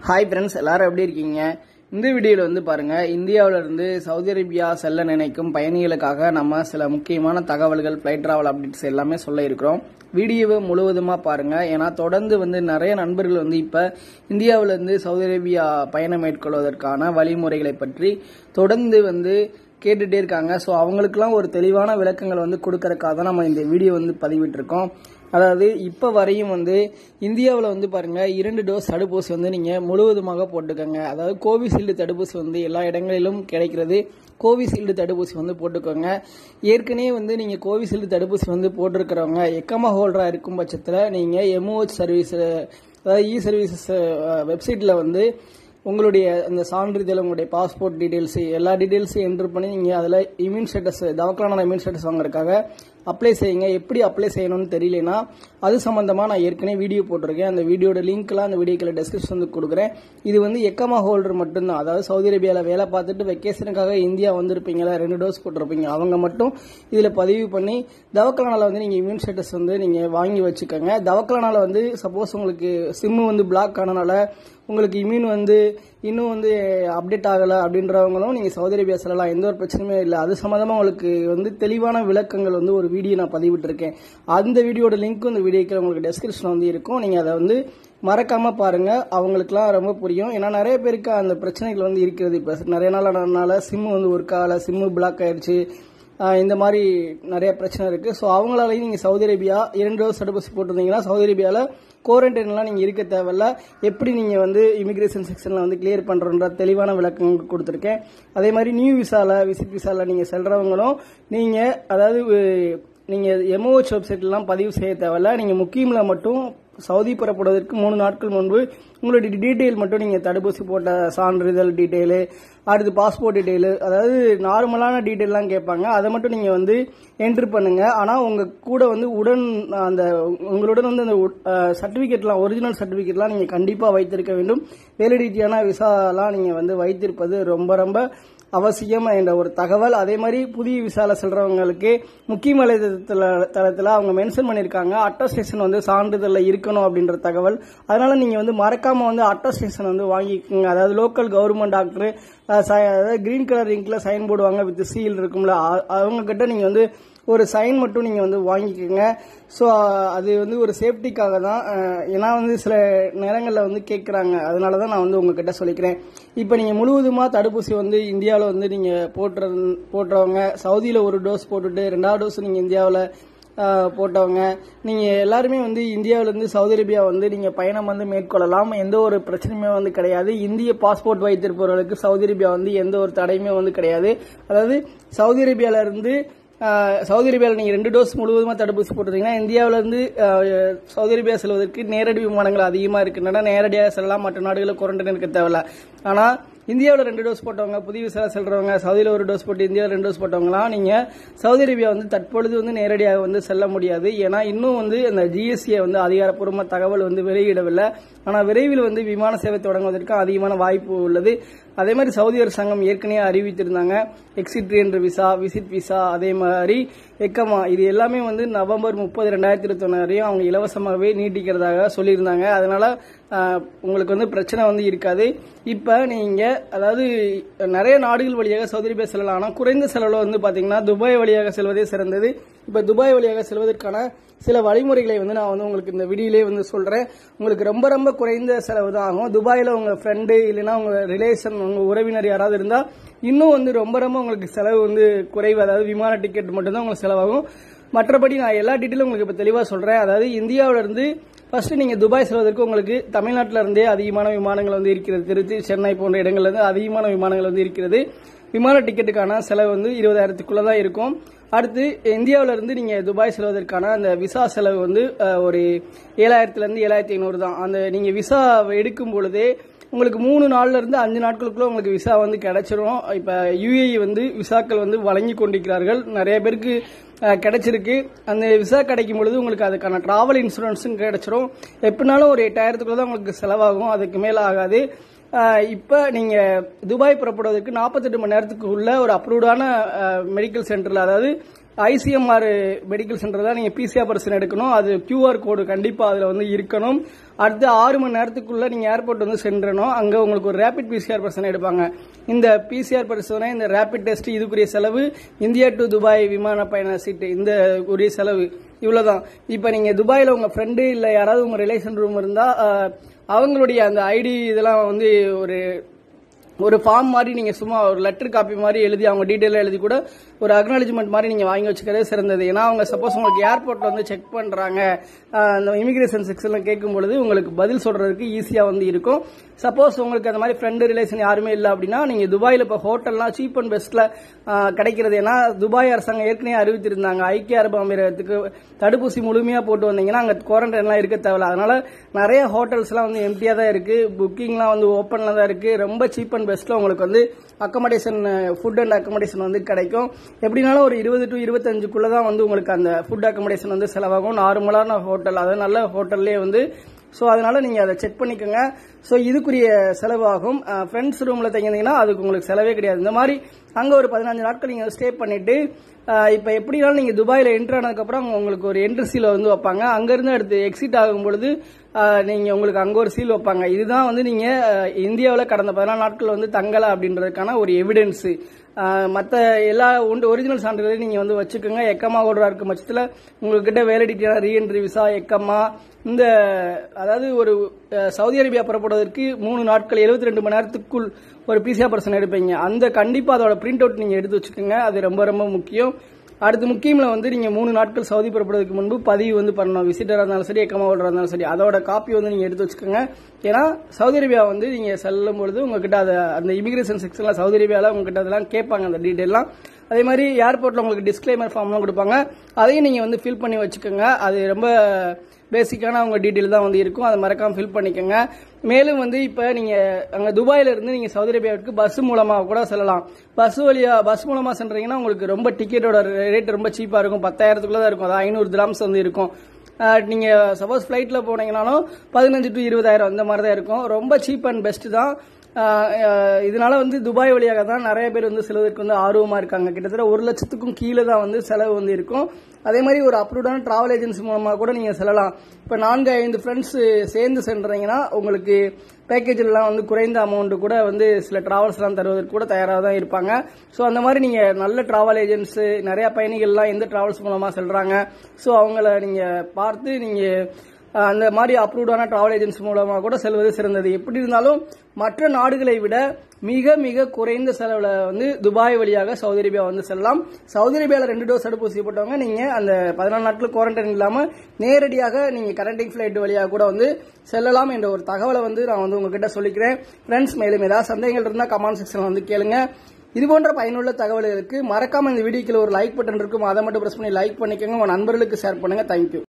hi friends எல்லாரும் எப்படி இருக்கீங்க இந்த வீடியோவில் வந்து பாருங்க இந்தியாவில இருந்து சவுதி அரேபியா செல்ல நினைக்கும் பயணிகளுக்காக நம்ம சில முக்கியமான தகவல்கள் ஃபிளைட் டிராவல் அப்டேட்ஸ் எல்லாமே சொல்ல இருக்கிறோம் வீடியோவை முழுவதுமாக பாருங்க ஏன்னா தொடர்ந்து வந்து நிறைய நண்பர்கள் வந்து இப்போ இந்தியாவிலிருந்து சவுதி அரேபியா பயணம் மேற்கொள்வதற்கான வழிமுறைகளை பற்றி தொடர்ந்து வந்து கேட்டுட்டே இருக்காங்க ஸோ அவங்களுக்குலாம் ஒரு தெளிவான விளக்கங்கள் வந்து கொடுக்கறதுக்காக தான் நம்ம இந்த வீடியோ வந்து பதிவிட்டிருக்கோம் அதாவது இப்போ வரையும் வந்து இந்தியாவில் வந்து பாருங்க இரண்டு டோஸ் தடுப்பூசி வந்து நீங்கள் முழுவதுமாக போட்டுக்கோங்க அதாவது கோவிஷீல்டு தடுப்பூசி வந்து எல்லா இடங்களிலும் கிடைக்கிறது கோவிஷீல்டு தடுப்பூசி வந்து போட்டுக்கோங்க ஏற்கனவே வந்து நீங்கள் கோவிஷீல்டு தடுப்பூசி வந்து போட்டிருக்கிறவங்க எக்கமா ஹோல்டராக இருக்கும் பட்சத்தில் நீங்கள் எம்ஓஹெச் சர்வீஸ் அதாவது இ சர்வீசஸ் வெப்சைட்டில் வந்து உங்களுடைய அந்த சான்றிதழ் உங்களுடைய பாஸ்போர்ட் டீடைல்ஸ் எல்லா டீடைல்ஸையும் என்ட்ரு பண்ணி நீங்கள் அதில் இம்யூன் ஸ்டேட்டஸ் தவக்கலான இம்யூன் ஸ்டேட்டஸ் வாங்குறதுக்காக அப்ளை செய்யுங்க எப்படி அப்ளை செய்யணும்னு தெரியலனா அது சம்பந்தமாக நான் ஏற்கனவே வீடியோ போட்டிருக்கேன் அந்த வீடியோட லிங்க்லாம் அந்த வீடியோக்கில் டிஸ்கிரிப்ஷன் வந்து கொடுக்குறேன் இது வந்து எக்கமா ஹோல்டர் மட்டும்தான் அதாவது சவுதி அரேபியாவில் வேலை பார்த்துட்டு வெக்கேஷனுக்காக இந்தியா வந்திருப்பீங்களா ரெண்டு டோஸ் போட்டிருப்பீங்க அவங்க மட்டும் இதில் பதிவு பண்ணி தவக்கலானால வந்து நீங்கள் இம்யூன் ஸ்டேட்டஸ் வந்து நீங்கள் வாங்கி வச்சுக்கோங்க தவக்கலானால வந்து சப்போஸ் உங்களுக்கு சிம்மு வந்து பிளாக் ஆனனால உங்களுக்கு இம்யூன் வந்து இன்னும் வந்து அப்டேட் ஆகலை அப்படின்றவங்களும் நீங்கள் சவுதி அரேபியா செல்லலாம் எந்த ஒரு பிரச்சனையுமே இல்லை அது சம்மந்தமாக உங்களுக்கு வந்து தெளிவான விளக்கங்கள் வந்து ஒரு வீடியோ நான் பதிவிட்டிருக்கேன் அந்த வீடியோட லிங்க்கும் இந்த வீடியோக்கு உங்களுக்கு டெஸ்கிரிப்ஷன் வந்து இருக்கும் நீங்கள் அதை வந்து மறக்காம பாருங்க அவங்களுக்குலாம் ரொம்ப புரியும் ஏன்னா நிறைய பேருக்கு அந்த பிரச்சனைகள் வந்து இருக்கிறது இப்போ நிறைய நாள் ஆனதுனால சிம்மு வந்து ஒர்க் ஆகலை சிம்மு பிளாக் ஆயிடுச்சு ஆஹ் இந்த மாதிரி நிறைய பிரச்சனை இருக்கு ஸோ அவங்களாலையும் நீங்கள் சவுதி அரேபியா இரண்டு டோஸ் தடுப்பூசி போட்டிருந்தீங்கன்னா சவுதி அரேபியாவில் குவாரண்டைன்லாம் நீங்கள் இருக்க தேவையில்ல எப்படி நீங்கள் வந்து இமிகிரேஷன் செக்ஷனில் வந்து கிளியர் பண்ணுறன்ற தெளிவான விளக்கம் கொடுத்துருக்கேன் அதே மாதிரி நியூ விசாவில் விசிட் விசாவில் நீங்கள் செல்றவங்களும் நீங்கள் அதாவது நீங்கள் எம்ஓஹெச் வெப்சைட்லாம் பதிவு செய்ய தேவையில்ல நீங்கள் முக்கியமில் மட்டும் சவுதி புறப்படுவதற்கு மூணு நாட்கள் முன்பு உங்களுடைய டீட்டெயில் மட்டும் நீங்கள் தடுப்பூசி போட்ட சான்றிதழ் டீட்டெயிலு அடுத்து பாஸ்போர்ட் டீட்டெயிலு அதாவது நார்மலான டீட்டெயிலாம் கேட்பாங்க அதை மட்டும் நீங்கள் வந்து என்ட்ரு பண்ணுங்க ஆனால் உங்கள் கூட வந்து உடன் அந்த உங்களுடன் வந்து அந்த சர்டிஃபிகேட்லாம் ஒரிஜினல் சர்டிஃபிகேட்லாம் நீங்கள் கண்டிப்பாக வைத்திருக்க வேண்டும் வேலிடிட்டியான விசாலாம் நீங்கள் வந்து வைத்திருப்பது ரொம்ப ரொம்ப அவசியம் என்ற ஒரு தகவல் அதே மாதிரி புதிய விசால செல்றவங்களுக்கு முக்கிய வலைதளத்தில் தளத்தில் அவங்க மென்ஷன் பண்ணியிருக்காங்க அட்டஸ்டேஷன் வந்து சான்றிதழில் இருக்கணும் அப்படின்ற தகவல் அதனால நீங்கள் வந்து மறக்காம வந்து அட்டஸ்டேஷன் வந்து வாங்கிக்கோங்க அதாவது லோக்கல் கவர்மெண்ட் டாக்டர் அதாவது கிரீன் கலர் இங்கில் சைன் போடுவாங்க வித் சீல் இருக்கும்ல அவங்க கிட்ட நீங்கள் வந்து ஒரு சைன் மட்டும் நீங்கள் வந்து வாங்கிக்கோங்க ஸோ அது வந்து ஒரு சேஃப்டிக்காக தான் ஏன்னா வந்து சில நேரங்களில் வந்து கேட்குறாங்க அதனால தான் நான் வந்து உங்ககிட்ட சொல்லிக்கிறேன் இப்போ நீங்கள் முழுவதுமாக தடுப்பூசி வந்து இந்தியாவில் வந்து நீங்கள் போட்டுற போட்டுறவங்க சவுதியில் ஒரு டோஸ் போட்டுட்டு ரெண்டாவது டோஸ் நீங்கள் இந்தியாவில் போட்டவங்க நீங்கள் எல்லாருமே வந்து இந்தியாவிலேருந்து சவுதி அரேபியா வந்து நீங்கள் பயணம் வந்து மேற்கொள்ளலாம் எந்த ஒரு பிரச்சனையுமே வந்து கிடையாது இந்திய பாஸ்போர்ட் வைத்திருப்பவர்களுக்கு சவுதி அரேபியா வந்து எந்த ஒரு தடையுமே வந்து கிடையாது அதாவது சவுதி அரேபியாவிலேருந்து சவுதி அரேபியாவில் நீங்கள் ரெண்டு டோஸ் முழுவதுமாக தடுப்பூசி போட்டிருந்தீங்கன்னா இந்தியாவிலேருந்து சவுதி அரேபியா செல்வதற்கு நேரடி விமானங்கள் அதிகமாக இருக்கின்றன நேரடியாக செல்லலாம் மற்ற நாடுகளில் குவாரண்டைன் இருக்க தேவையில்ல ஆனால் இந்தியாவில் ரெண்டு டோஸ் போட்டவங்க புதிய விசா செல்றவங்க சவுதியில் ஒரு டோஸ் போட்டு இந்தியாவில் ரெண்டு டோஸ் போட்டவங்களாம் நீங்கள் சவுதி அரேபியா வந்து தற்பொழுது வந்து நேரடியாக வந்து செல்ல முடியாது ஏன்னா இன்னும் வந்து அந்த ஜிஎஸ்டியை வந்து அதிகாரப்பூர்வமாக தகவல் வந்து வெளியிடவில்லை ஆனால் விரைவில் வந்து விமான சேவை தொடங்குவதற்கு அதிகமான வாய்ப்பு உள்ளது அதே மாதிரி சவுதி அரசாங்கம் ஏற்கனவே அறிவித்திருந்தாங்க எக்ஸிட் என்ற விசா விசிட் விசா அதே மாதிரி எக்கமா இது எல்லாமே வந்து நவம்பர் முப்பது ரெண்டாயிரத்தி இருபத்தி ஒன்று வரையும் அவங்க இலவசமாகவே நீட்டிக்கிறதாக சொல்லியிருந்தாங்க அதனால உங்களுக்கு வந்து பிரச்சனை வந்து இருக்காது இப்போ நீங்கள் அதாவது நிறைய நாடுகள் வழியாக சவுதி அரேபியா செல்லலாம் ஆனால் குறைந்த செலவில் வந்து பார்த்தீங்கன்னா துபாய் வழியாக செல்வதே சிறந்தது இப்போ துபாய் வழியாக செல்வதற்கான சில வழிமுறைகளை வந்து நான் வந்து உங்களுக்கு இந்த வீடியோலே வந்து சொல்கிறேன் உங்களுக்கு ரொம்ப ரொம்ப குறைந்த செலவு தான் ஆகும் துபாயில் உங்கள் ஃப்ரெண்டு இல்லைன்னா உங்கள் ரிலேஷன் உங்கள் உறவினர் யாராவது இருந்தால் இன்னும் வந்து ரொம்ப ரொம்ப உங்களுக்கு செலவு வந்து குறைவு அதாவது விமான டிக்கெட் மட்டும்தான் உங்களுக்கு செலவாகும் மற்றபடி நான் எல்லா டீட்டெயிலும் உங்களுக்கு இப்போ தெளிவாக சொல்கிறேன் அதாவது இந்தியாவிலிருந்து ஃபர்ஸ்ட் நீங்கள் துபாய் செல்வதற்கு உங்களுக்கு தமிழ்நாட்டில் இருந்தே அதிகமான விமானங்கள் வந்து இருக்கிறது திருச்சி சென்னை போன்ற இடங்கள்ல இருந்து அதிகமான விமானங்கள் வந்து இருக்கிறது விமான டிக்கெட்டுக்கான செலவு வந்து இருபதாயிரத்துக்குள்ள தான் இருக்கும் அடுத்து இந்தியாவில இருந்து நீங்க துபாய் செல்வதற்கான அந்த விசா செலவு வந்து ஒரு ஏழாயிரத்துல இருந்து ஏழாயிரத்தி ஐநூறு தான் அந்த நீங்க விசா எடுக்கும் பொழுதே உங்களுக்கு மூணு நாள்ல இருந்து அஞ்சு நாட்களுக்குள்ள உங்களுக்கு விசா வந்து கிடைச்சிரும் இப்ப யுஏஇ வந்து விசாக்கள் வந்து வழங்கி கொண்டிருக்கிறார்கள் நிறைய பேருக்கு கிடைச்சிருக்கு அந்த விசா கிடைக்கும் பொழுது உங்களுக்கு அதுக்கான டிராவல் இன்சூரன்ஸும் கிடைச்சிரும் எப்படினாலும் ஒரு எட்டாயிரத்துக்குள்ள தான் உங்களுக்கு செலவாகும் அதுக்கு மேல ஆகாது இப்போ நீங்கள் துபாய் புறப்படுவதற்கு நாற்பத்தெட்டு மணி நேரத்துக்கு உள்ள ஒரு அப்ரூவ்டான மெடிக்கல் சென்டரில் அதாவது ஐசிஎம்ஆர் மெடிக்கல் சென்டர் தான் நீங்கள் பிசிஆர் பர்சன் எடுக்கணும் அது கியூஆர் கோடு கண்டிப்பாக அதில் வந்து இருக்கணும் அடுத்து ஆறு மணி நேரத்துக்குள்ள நீங்கள் ஏர்போர்ட் வந்து சென்றணும் அங்கே உங்களுக்கு ஒரு ரேபிட் பிசிஆர் பர்சன் எடுப்பாங்க இந்த பிசிஆர் பரிசோதனை இந்த ரேபிட் டெஸ்ட் இதுக்குரிய செலவு இந்தியா டு துபாய் விமான பயண சீட்டு இந்த உரிய செலவு இவ்வளவுதான் இப்போ நீங்க துபாயில் உங்க ஃப்ரெண்டு இல்லை யாராவது உங்க ரிலேஷன் ரூம் இருந்தா அஹ், அவங்களுடைய அந்த ஐடி இதெல்லாம் வந்து ஒரு ஒரு ஃபார்ம் மாதிரி நீங்க சும்மா ஒரு லெட்டர் காப்பி மாதிரி எழுதி அவங்க டீட்டெயிலாக எழுதி கூட ஒரு அக்னாலஜ்மெண்ட் மாதிரி நீங்க வாங்கி வச்சுக்கிறது சிறந்தது ஏன்னா அவங்க சப்போஸ் உங்களுக்கு ஏர்போர்ட்ல வந்து செக் பண்றாங்க அஹ், அந்த இமிகிரேஷன் செக்ஷன்ல கேட்கும் பொழுது உங்களுக்கு பதில் சொல்றதுக்கு ஈஸியா வந்து இருக்கும் சப்போஸ் உங்களுக்கு அந்த மாதிரி ஃப்ரெண்டு ரிலேஷன் யாருமே இல்லை அப்படின்னா நீங்க துபாயில் இப்போ ஹோட்டல்லாம் சீப் அண்ட் பெஸ்ட்ல கிடைக்கிறது ஏன்னா துபாய் அரசாங்கம் ஏற்கனவே அறிவித்திருந்தாங்க ஐக்கிய அரபு அமீரகத்துக்கு தடுப்பூசி முழுமையா போட்டு வந்தீங்கன்னா அங்க குவாரண்டைன்லாம் இருக்க தேவையில்ல அதனால நிறைய ஹோட்டல்ஸ்லாம் வந்து எம்டியா தான் இருக்கு புக்கிங்லாம் வந்து ஓப்பன்ல தான் இருக்கு ரொம்ப சீப் அண்ட் பெஸ்ட்ல உங்களுக்கு வந்து அக்கமடேஷன் ஃபுட் அண்ட் அக்கமடேஷன் வந்து கிடைக்கும் எப்படினாலும் ஒரு இருபது டு இருபத்தஞ்சுக்குள்ள தான் வந்து உங்களுக்கு அந்த ஃபுட் அக்கமடேஷன் வந்து செலவாகும் நார்மலான ஹோட்டல் அதாவது நல்ல ஹோட்டல்லே வந்து ஸோ அதனால நீங்க அதை செக் பண்ணிக்கோங்க ஸோ இதுக்குரிய செலவாகும் ஃப்ரெண்ட்ஸ் ரூம்ல தங்கியிருந்தீங்கன்னா அதுக்கு உங்களுக்கு செலவே கிடையாது இந்த மாதிரி அங்க ஒரு பதினஞ்சு நாட்கள் நீங்க ஸ்டே பண்ணிட்டு அஹ், இப்ப எப்படினாலும் நீங்க துபாயில என்ட்ரு ஆனதுக்கப்புறம் அங்க உங்களுக்கு ஒரு என்ட்ரி சீல் வந்து வைப்பாங்க அங்கிருந்து அடுத்து எக்ஸிட் ஆகும் பொழுது அஹ், நீங்க உங்களுக்கு அங்க ஒரு சீல் வைப்பாங்க இதுதான் வந்து நீங்க இந்தியாவில் கடந்த பதினாலு நாட்கள் வந்து தங்கல அப்படின்றதுக்கான ஒரு எவிடன்ஸ் மற்ற எல்லா ஒரிஜினல் சான்றிதழையும் நீங்க வந்து வச்சுக்கோங்க எக்கமா ஓடுறா இருக்கும் பட்சத்தில் உங்ககிட்ட வேலிடிட்டியான ரீஎன்ட்ரி விசா எக்கமா இந்த அதாவது ஒரு அஹ், சவுதி அரேபியா புறப்படுவதற்கு மூணு நாட்கள் 72 ரெண்டு மணி நேரத்துக்குள் ஒரு பிசிஆர் பர்சன் எடுப்பீங்க அந்த கண்டிப்பா அதோட பிரிண்ட் அவுட் நீங்க எடுத்து வச்சுக்கோங்க அது ரொம்ப ரொம்ப முக்கியம் அடுத்து முக்கியம்ல வந்து நீங்க மூணு நாட்கள் சவுதி புறப்படுவதற்கு முன்பு பதிவு வந்து பண்ணணும் விசிட்டரா இருந்தாலும் சரி எக்கமா ஓடுறா இருந்தாலும் சரி அதோட காப்பி வந்து நீங்க எடுத்து வச்சுக்கோங்க ஏன்னா சவுதி அரேபியா வந்து நீங்க செல்லும் பொழுது உங்ககிட்ட அதை அந்த இமிகிரேஷன் செக்ஷன்ல சவுதி அரேபியால உங்ககிட்ட அதெல்லாம் கேட்பாங்க அந்த டீட்டெயிலாம் அதே மாதிரி ஏர்போர்ட்ல உங்களுக்கு டிஸ்க்ளைமர் ஃபார்ம்லாம் கொடுப்பாங்க அதையும் நீங்க வந்து ஃபில் பண்ணி வச்சுக்கோங்க அது ரொம்ப பேசிக்கான அவங்க டீட்டெயில் தான் வந்து இருக்கும் அதை மறக்காம ஃபில் பண்ணிக்கோங்க மேலும் வந்து இப்போ நீங்க அங்க துபாயில இருந்து நீங்க சவுதி அரேபியாவுக்கு பஸ் மூலமா கூட செல்லலாம் பஸ் வழியா பஸ் மூலமா சென்றீங்கன்னா உங்களுக்கு ரொம்ப டிக்கெட்டோட ரேட் ரொம்ப சீப்பா இருக்கும் பத்தாயிரத்துக்குள்ள தான் இருக்கும் அதாவது ஐநூறு கிராம்ஸ் வந்து இருக்கும் அஹ் நீங்க சப்போஸ் ஃபிளைட்ல போனீங்கனாலும் பதினஞ்சு டு இருபதாயிரம் அந்த மாதிரி தான் இருக்கும் ரொம்ப சீப் அண்ட் பெஸ்ட் தான் ஆஹ் ஆஹ் இதனால வந்து துபாய் வழியாக தான் நிறைய பேர் வந்து செல்வதற்கு வந்து ஆர்வமா இருக்காங்க கிட்டத்தட்ட ஒரு லட்சத்துக்கும் கீழே தான் வந்து செலவு வந்து இருக்கும் அதே மாதிரி ஒரு அப்ரூவ்டான டிராவல் ஏஜென்சி மூலமா கூட நீங்க செல்லலாம் இப்ப நான்கு ஐந்து ஃப்ரெண்ட்ஸ் சேர்ந்து சென்றீங்கன்னா உங்களுக்கு பேக்கேஜ் எல்லாம் வந்து குறைந்த அமௌண்ட் கூட வந்து சில டிராவல்ஸ் எல்லாம் தருவதற்கு கூட தயாராக தான் இருப்பாங்க ஸோ அந்த மாதிரி நீங்க நல்ல டிராவல் ஏஜென்ட்ஸ் நிறைய பயணிகள்லாம் எந்த டிராவல்ஸ் மூலமா செல்றாங்க ஸோ அவங்கள நீங்க பார்த்து நீங்க அஹ் அந்த மாதிரி அப்ரூவ்டான டிராவல் ஏஜென்சி மூலமா கூட செல்வது சிறந்தது எப்படி இருந்தாலும் மற்ற நாடுகளை விட மிக மிக குறைந்த செலவுல வந்து துபாய் வழியாக சவுதி அரேபியா வந்து செல்லலாம் சவுதி அரேபியாவில் ரெண்டு டோஸ் தடுப்பூசி போட்டவங்க நீங்க அந்த பதினாலு நாட்கள் குவாரண்டைன் இல்லாம நேரடியாக நீங்க கனெக்டிங் ஃபிளைட் வழியாக கூட வந்து செல்லலாம் என்ற ஒரு தகவலை வந்து நான் வந்து உங்ககிட்ட சொல்லிக்கிறேன் ஃப்ரெண்ட்ஸ் மேலும் ஏதாவது சந்தேகங்கள் இருந்தால் கமெண்ட் செக்ஷன்ல வந்து கேளுங்க இது போன்ற பயனுள்ள தகவல்களுக்கு மறக்காம இந்த வீடியோக்கு ஒரு லைக் பட்டன் இருக்கும் அதை மட்டும் பிரஸ் பண்ணி லைக் பண்ணிக்கோங்க உங்க நண்பர்களுக்கு ஷேர் பண்ணுங்க தேங்க்யூ